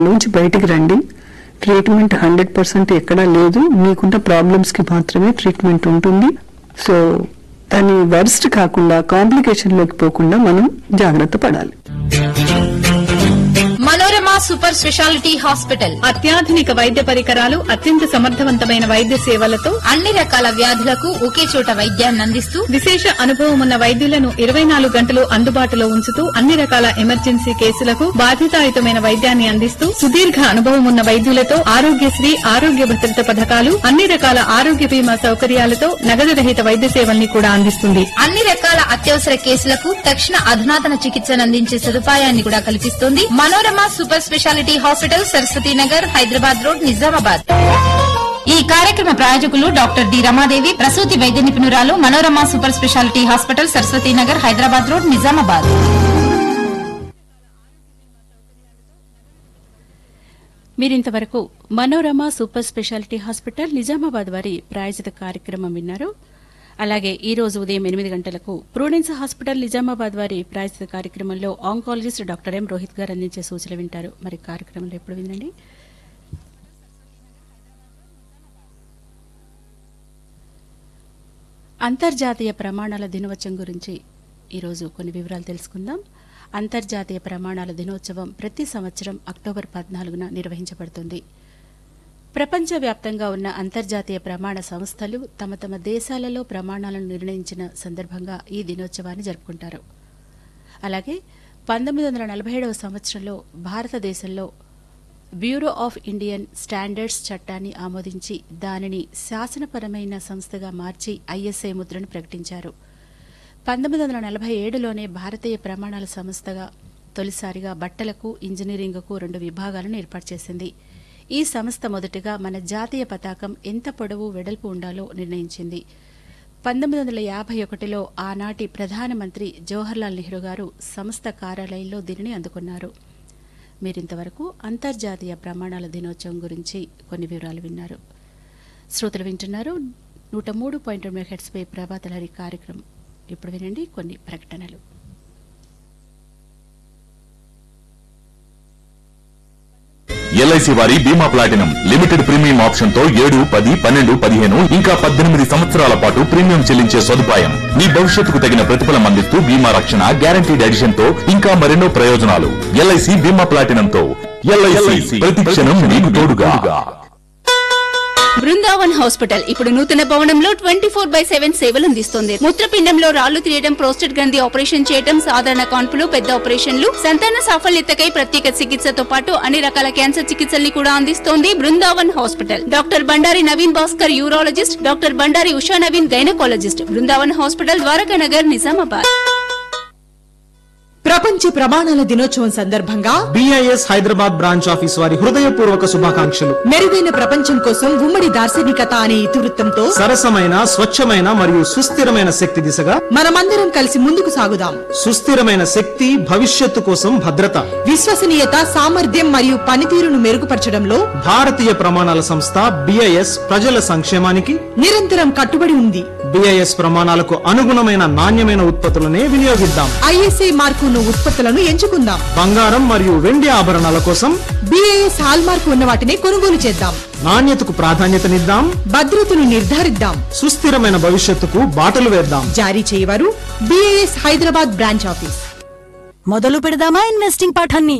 నుంచి బయటికి రండి ట్రీట్మెంట్ హండ్రెడ్ పర్సెంట్ ఎక్కడా లేదు మీకున్న ప్రాబ్లమ్స్ కి మాత్రమే ట్రీట్మెంట్ ఉంటుంది సో దాని వర్స్ట్ కాకుండా కాంప్లికేషన్ లోకి పోకుండా మనం జాగ్రత్త పడాలి మనోరమ సూపర్ స్పెషాలిటీ హాస్పిటల్ అత్యాధునిక వైద్య పరికరాలు అత్యంత సమర్థవంతమైన వైద్య సేవలతో అన్ని రకాల వ్యాధులకు ఒకే చోట వైద్యాన్ని అందిస్తూ విశేష అనుభవం ఉన్న వైద్యులను ఇరవై నాలుగు గంటలు అందుబాటులో ఉంచుతూ అన్ని రకాల ఎమర్జెన్సీ కేసులకు బాధ్యతాయుతమైన వైద్యాన్ని అందిస్తూ సుదీర్ఘ అనుభవం ఉన్న వైద్యులతో ఆరోగ్యశ్రీ ఆరోగ్య భద్రత పథకాలు అన్ని రకాల ఆరోగ్య బీమా సౌకర్యాలతో నగదు రహిత వైద్య సేవల్ని కూడా అందిస్తుంది అన్ని రకాల అత్యవసర కేసులకు తక్షణ అధునాతన చికిత్సను అందించే సదుపాయాన్ని కూడా కల్పిస్తోంది Manorama super speciality hospital Saraswati Nagar Hyderabad road Nizamabad ఈ కార్యక్రమ ప్రాయోజకులు డాక్టర్ డి రమాదేవి ప్రసూతి వైద్య నిపుణురాలు Manorama super speciality hospital Saraswati Nagar Hyderabad road Nizamabad మీరింతవరకు Manorama super speciality hospital Nizamabad వారి ప్రాయోజిత కార్యక్రమం విన్నారు అలాగే ఈ రోజు ఉదయం ఎనిమిది గంటలకు ప్రూడెన్స్ హాస్పిటల్ నిజామాబాద్ వారి ప్రాయోజిత కార్యక్రమంలో ఆంకాలజిస్ట్ డాక్టర్ ఎం రోహిత్ గారు అందించే సూచనలు వింటారు మరి కార్యక్రమంలో ఎప్పుడు వినండి అంతర్జాతీయ ప్రమాణాల దినోత్సవం గురించి ఈరోజు కొన్ని వివరాలు తెలుసుకుందాం అంతర్జాతీయ ప్రమాణాల దినోత్సవం ప్రతి సంవత్సరం అక్టోబర్ పద్నాలుగున నిర్వహించబడుతుంది ప్రపంచవ్యాప్తంగా ఉన్న అంతర్జాతీయ ప్రమాణ సంస్థలు తమ తమ దేశాలలో ప్రమాణాలను నిర్ణయించిన సందర్భంగా ఈ దినోత్సవాన్ని జరుపుకుంటారు అలాగే పంతొమ్మిది వందల నలభై ఏడవ సంవత్సరంలో భారతదేశంలో బ్యూరో ఆఫ్ ఇండియన్ స్టాండర్డ్స్ చట్టాన్ని ఆమోదించి దానిని శాసనపరమైన సంస్థగా మార్చి ఐఎస్ఐ ముద్రను ప్రకటించారు పంతొమ్మిది వందల నలభై ఏడులోనే భారతీయ ప్రమాణాల సంస్థగా తొలిసారిగా బట్టలకు ఇంజనీరింగ్కు రెండు విభాగాలను ఏర్పాటు చేసింది ఈ సంస్థ మొదటగా మన జాతీయ పతాకం ఎంత పొడవు వెడల్పు ఉండాలో నిర్ణయించింది పంతొమ్మిది వందల యాభై ఒకటిలో ఆనాటి ప్రధానమంత్రి జవహర్లాల్ నెహ్రూ గారు సంస్థ కార్యాలయంలో దీనిని అందుకున్నారు మీరింతవరకు అంతర్జాతీయ ప్రమాణాల దినోత్సవం గురించి కొన్ని వివరాలు విన్నారు శ్రోతలు వింటున్నారు నూట మూడు పాయింట్ రెండు మెగాహెట్స్పై ప్రభాతలహరి కార్యక్రమం ఇప్పుడు వినండి కొన్ని ప్రకటనలు ఎల్ఐసి వారి బీమా ప్లాటినం లిమిటెడ్ ప్రీమియం ఆప్షన్ తో ఏడు పది పన్నెండు పదిహేను ఇంకా పద్దెనిమిది సంవత్సరాల పాటు ప్రీమియం చెల్లించే సదుపాయం మీ భవిష్యత్తుకు తగిన ప్రతిఫలం అందిస్తూ బీమా రక్షణ గ్యారంటీడ్ ఎడిషన్ తో ఇంకా మరెన్నో ప్రయోజనాలు ఎల్ఐసి బీమా ప్లాటినం తో ఎల్ఐసి ప్రతి క్షణం మీకు తోడుగా బృందావన్ హాస్పిటల్ ఇప్పుడు నూతన భవనంలో ట్వంటీ ఫోర్ బై సెవెన్ సేవలు అందిస్తోంది మూత్రపిండంలో రాళ్లు తీయడం ప్రోస్టేట్ గ్రంథి ఆపరేషన్ చేయడం సాధారణ కాన్పులు పెద్ద ఆపరేషన్లు సంతాన సాఫల్యతకై ప్రత్యేక చికిత్సతో పాటు అన్ని రకాల క్యాన్సర్ చికిత్సల్ని కూడా అందిస్తోంది Brindavan hospital doctor Bandari Naveen Bhaskar urologist doctor Bandari Usha Naveen gynaecologist Brindavan hospital Dwaraka Nagar Nizamabad ప్రపంచ ప్రమాణాల దినోత్సవం సందర్భంగా బిఐఎస్ హైదరాబాద్ బ్రాంచ్ ఆఫీస్ వారి హృదయపూర్వక శుభాకాంక్షలు మెరుగైన ప్రపంచం కోసం ఉమ్మడి దార్శనికత అనే ఇతివృత్తంతో సరసమైన స్వచ్ఛమైన మరియు సుస్థిరమైన శక్తి దిశగా మనమందరం కలిసి ముందుకు సాగుదాం సుస్థిరమైన శక్తి భవిష్యత్తు కోసం భద్రత విశ్వసనీయత సామర్థ్యం మరియు పనితీరును మెరుగుపరచడంలో భారతీయ ప్రమాణాల సంస్థ బిఐఎస్ ప్రజల సంక్షేమానికి నిరంతరం కట్టుబడి ఉంది బిఐఎస్ ప్రమాణాలకు అనుగుణమైన నాణ్యమైన ఉత్పత్తులనే వినియోగిద్దాం ఐఎస్ఐ మార్కు ఉన్న ఉత్పత్తులను ఎంచుకుందాం బంగారం మరియు వెండి ఆభరణాల కోసం బిఐఎస్ హాల్ మార్కు ఉన్న వాటిని కొనుగోలు చేద్దాం నాణ్యతకు ప్రాధాన్యతనిద్దాం భద్రతను నిర్ధారిద్దాం సుస్థిరమైన భవిష్యత్తుకు బాటలు వేద్దాం జారీ చేయవారు బిఐఎస్ హైదరాబాద్ బ్రాంచ్ ఆఫీస్ మొదలు పెడదామా ఇన్వెస్టింగ్ పాఠాన్ని